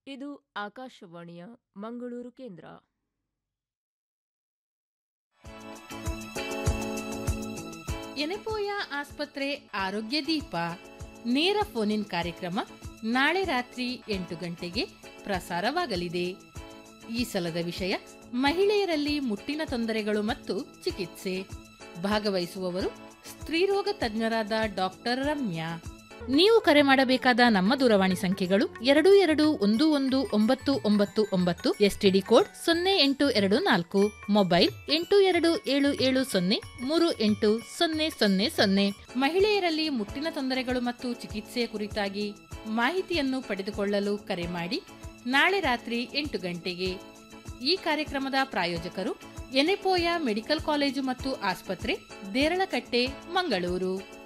ಇದು ಆಕಾಶವಾಣಿಯ ಮಂಗಳೂರು ಕೇಂದ್ರ ಎನೆಪೋಯ ಆಸ್ಪತ್ರೆ ಆರೋಗ್ಯ ದೀಪ ನೇರ ಫೋನ್ ಕಾರ್ಯಕ್ರಮ ನಾಳೆ ರಾತ್ರಿ ಎಂಟು ಗಂಟೆಗೆ ಪ್ರಸಾರವಾಗಲಿದೆ ಈ ಸಲದ ವಿಷಯ ಮಹಿಳೆಯರಲ್ಲಿ ಮುಟ್ಟಿನ ತೊಂದರೆಗಳು ಮತ್ತು ಚಿಕಿತ್ಸೆ ಭಾಗವಹಿಸುವವರು ಸ್ತ್ರೀರೋಗ ತಜ್ಞರಾದ ಡಾಕ್ಟರ್ ರಮ್ಯಾ ನೀವು ಕರೆ ಮಾಡಬೇಕಾದ ನಮ್ಮ ದೂರವಾಣಿ ಸಂಖ್ಯೆಗಳು ಎರಡು ಎರಡು ಒಂದು ಒಂದು ಒಂಬತ್ತು ಒಂಬತ್ತು ಒಂಬತ್ತು ಎಸ್ಟಿಡಿ ಕೋಡ್ ಸೊನ್ನೆ ಎಂಟು ಎರಡು ನಾಲ್ಕು ಮೊಬೈಲ್ ಎಂಟು ಎರಡು ಏಳು ಏಳು ಸೊನ್ನೆ ಮೂರು ಎಂಟು ಸೊನ್ನೆ ಸೊನ್ನೆ ಸೊನ್ನೆ ಮಹಿಳೆಯರಲ್ಲಿ ಮುಟ್ಟಿನ ತೊಂದರೆಗಳು ಮತ್ತು ಚಿಕಿತ್ಸೆಯ ಕುರಿತಾಗಿ ಮಾಹಿತಿಯನ್ನು ಪಡೆದುಕೊಳ್ಳಲು ಕರೆ ಮಾಡಿ ನಾಳೆ ರಾತ್ರಿ ಎಂಟು ಗಂಟೆಗೆ ಈ ಕಾರ್ಯಕ್ರಮದ ಪ್ರಾಯೋಜಕರು ಎನೆಪೋಯ ಮೆಡಿಕಲ್ ಕಾಲೇಜು ಮತ್ತು ಆಸ್ಪತ್ರೆ ದೇರಳಕಟ್ಟೆ ಮಂಗಳೂರು